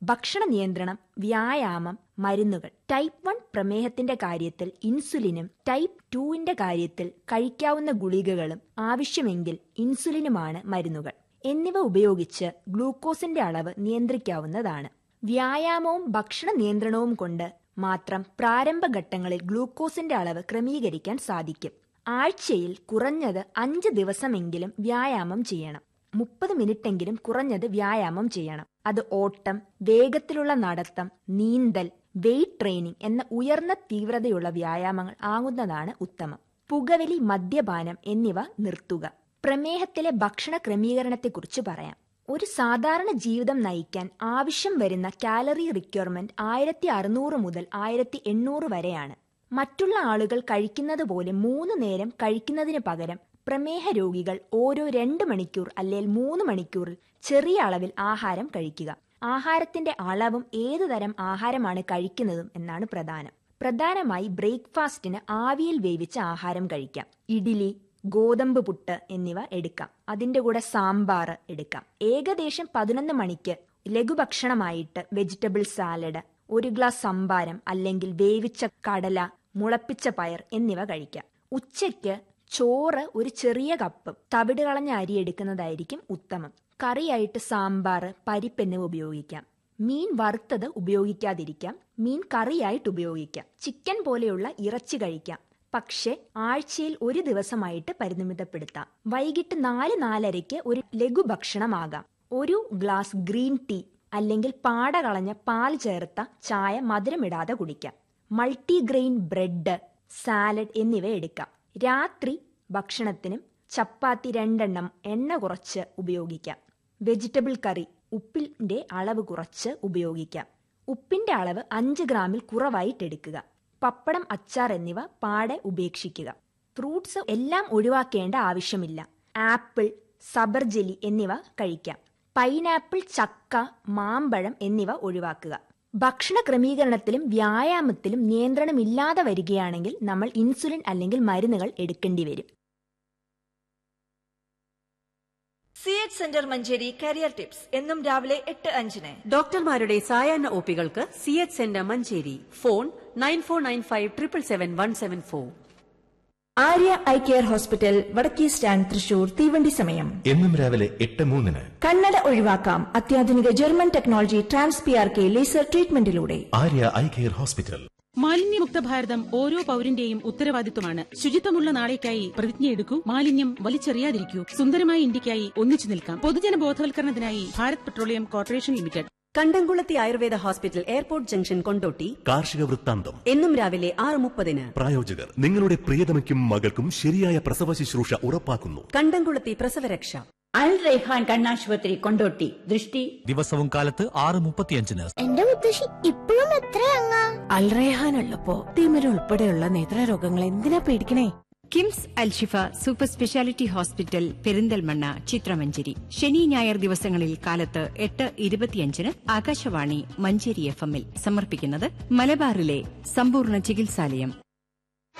ഭക്ഷണ നിയന്ത്രണം വ്യായാമം മരുന്നുകൾ ടൈപ്പ് വൺ പ്രമേഹത്തിന്റെ കാര്യത്തിൽ ഇൻസുലിനും ടൈപ്പ് ടുവിന്റെ കാര്യത്തിൽ കഴിക്കാവുന്ന ഗുളികകളും ആവശ്യമെങ്കിൽ ഇൻസുലിനുമാണ് മരുന്നുകൾ എന്നിവ ഉപയോഗിച്ച് ഗ്ലൂക്കോസിന്റെ അളവ് നിയന്ത്രിക്കാവുന്നതാണ് വ്യായാമവും ഭക്ഷണ നിയന്ത്രണവും കൊണ്ട് മാത്രം പ്രാരംഭഘട്ടങ്ങളിൽ ഗ്ലൂക്കോസിന്റെ അളവ് ക്രമീകരിക്കാൻ സാധിക്കും ആഴ്ചയിൽ കുറഞ്ഞത് അഞ്ച് ദിവസമെങ്കിലും വ്യായാമം ചെയ്യണം മുപ്പത് മിനിറ്റെങ്കിലും കുറഞ്ഞത് വ്യായാമം ചെയ്യണം അത് ഓട്ടം വേഗത്തിലുള്ള നടത്തം നീന്തൽ വെയ്റ്റ് ട്രെയിനിങ് എന്ന ഉയർന്ന തീവ്രതയുള്ള വ്യായാമങ്ങൾ ആകുന്നതാണ് ഉത്തമം പുകവലി മദ്യപാനം എന്നിവ നിർത്തുക പ്രമേഹത്തിലെ ഭക്ഷണ ക്രമീകരണത്തെക്കുറിച്ച് പറയാം ഒരു സാധാരണ ജീവിതം നയിക്കാൻ ആവശ്യം വരുന്ന കാലറി റിക്വയർമെന്റ് ആയിരത്തി അറുന്നൂറ് മുതൽ ആയിരത്തി എണ്ണൂറ് വരെയാണ് മറ്റുള്ള ആളുകൾ കഴിക്കുന്നത് പോലെ മൂന്ന് നേരം കഴിക്കുന്നതിന് പകരം പ്രമേഹ രോഗികൾ ഓരോ രണ്ട് മണിക്കൂർ അല്ലെങ്കിൽ മൂന്ന് മണിക്കൂറിൽ ചെറിയ അളവിൽ ആഹാരം കഴിക്കുക ആഹാരത്തിന്റെ അളവും ഏതു തരം ആഹാരമാണ് കഴിക്കുന്നതും എന്നാണ് പ്രധാനം പ്രധാനമായി ബ്രേക്ക്ഫാസ്റ്റിന് ആവിയിൽ വേവിച്ച ആഹാരം കഴിക്കാം ഇഡ്ഡലി ഗോതമ്പ് പുട്ട് എന്നിവ എടുക്കാം അതിന്റെ കൂടെ സാമ്പാർ എടുക്കാം ഏകദേശം പതിനൊന്ന് മണിക്ക് ലഘുഭക്ഷണമായിട്ട് വെജിറ്റബിൾ സാലഡ് ഒരു ഗ്ലാസ് സംഭാരം അല്ലെങ്കിൽ വേവിച്ച കടല മുളപ്പിച്ച പയർ എന്നിവ കഴിക്കാം ഉച്ചയ്ക്ക് ചോറ് ഒരു ചെറിയ കപ്പും തവിട് കളഞ്ഞ അരി എടുക്കുന്നതായിരിക്കും ഉത്തമം കറിയായിട്ട് സാമ്പാർ പരിപ്പ് എന്നിവ ഉപയോഗിക്കാം മീൻ വറുത്തത് ഉപയോഗിക്കാതിരിക്കാം മീൻ കറിയായിട്ട് ഉപയോഗിക്കാം ചിക്കൻ പോലെയുള്ള ഇറച്ചി കഴിക്കാം പക്ഷെ ആഴ്ചയിൽ ഒരു ദിവസമായിട്ട് പരിമിതപ്പെടുത്താം വൈകിട്ട് നാല് നാലരയ്ക്ക് ഒരു ലഘുഭക്ഷണമാകാം ഒരു ഗ്ലാസ് ഗ്രീൻ ടീ അല്ലെങ്കിൽ പാട കളഞ്ഞ പാൽ ചേർത്ത ചായ മധുരമിടാതെ കുടിക്കാം മൾട്ടിഗ്രെയിൻ ബ്രെഡ് സാലഡ് എന്നിവ എടുക്കാം രാത്രി ഭക്ഷണത്തിനും ചപ്പാത്തി രണ്ടെണ്ണം എണ്ണ കുറച്ച് ഉപയോഗിക്കാം വെജിറ്റബിൾ കറി ഉപ്പിന്റെ അളവ് കുറച്ച് ഉപയോഗിക്കാം ഉപ്പിന്റെ അളവ് അഞ്ച് ഗ്രാമിൽ കുറവായിട്ട് എടുക്കുക പപ്പടം അച്ചാർ എന്നിവ പാടെ ഉപേക്ഷിക്കുക ഫ്രൂട്ട്സ് എല്ലാം ഒഴിവാക്കേണ്ട ആവശ്യമില്ല ആപ്പിൾ സബർ ജെലി എന്നിവ കഴിക്കാം പൈനാപ്പിൾ ചക്ക മാമ്പഴം എന്നിവ ഒഴിവാക്കുക ഭക്ഷണ ക്രമീകരണത്തിലും വ്യായാമത്തിലും നിയന്ത്രണമില്ലാതെ വരികയാണെങ്കിൽ നമ്മൾ ഇൻസുലിൻ അല്ലെങ്കിൽ മരുന്നുകൾ എടുക്കേണ്ടി വരും C H centre Manjeri career tips എന്നും രാവിലെ എട്ട് അഞ്ചിന് ഡോക്ടർമാരുടെ സായാഹ്ന ഒപികൾക്ക് C H centre Manjeri phone nine four nine five triple seven one seven four Arya eye care hospital വടക്കേ സ്റ്റാൻഡ് തൃശൂർ തീവണ്ടി സമയം എന്നും രാവിലെ എട്ട് മൂന്നിന് കണ്ണട ഒഴിവാക്കാം അത്യാധുനിക German technology trans P R K laser ട്രീറ്റ്മെന്റിലൂടെ ആര്യ ഐ കെയർ ഹോസ്പിറ്റൽ മാലിന്യമുക്ത ഭാരതം ഓരോ പൌരന്റെയും ഉത്തരവാദിത്വമാണ് ശുചിത്വമുള്ള നാളേക്കായി പ്രതിജ്ഞയെടുക്കൂ മാലിന്യം വലിച്ചെറിയാതിരിക്കൂ സുന്ദരമായ ഇന്ത്യക്കായി ഒന്നിച്ചു നിൽക്കാം പൊതുജന ബോധവൽക്കരണത്തിനായി Bharat petroleum corporation limited Kandamkulathy Ayurveda hospital airport junction Kondotty കാർഷിക വൃത്താന്തം എന്നും രാവിലെ ആറ് മുപ്പതിന് പ്രായോജകർ നിങ്ങളുടെ പ്രിയതമയ്ക്കും മകൾക്കും ശരിയായ പ്രസവ ശുശ്രൂഷ ഉറപ്പാക്കുന്നു കണ്ടംകുളത്തി പ്രസവരക്ഷ അൽ റൈഹാൻ കണ്ണാശുപത്രി കൊണ്ടോട്ടി ദൃഷ്ടി ദിവസവും കാലത്ത് ആറ് മുപ്പത്തിയഞ്ചിന് എന്റെ മുത്തശ്ശി ഇപ്പോഴും എത്രയങ്ങാ അൽറേഹാൻ ഉള്ളപ്പോ തിമിര ഉൾപ്പെടെയുള്ള നേത്രരോഗങ്ങൾ എന്തിനാ പേടിക്കണേ KIMS Al Shifa super speciality hospital Perinthalmanna ചിത്രമഞ്ചേരി ശനി ഞായർ ദിവസങ്ങളിൽ കാലത്ത് എട്ട് ഇരുപത്തിയഞ്ചിന് ആകാശവാണി മഞ്ചേരി എഫ് എമ്മിൽ സമർപ്പിക്കുന്നത് മലബാറിലെ സമ്പൂർണ്ണ ചികിത്സാലയം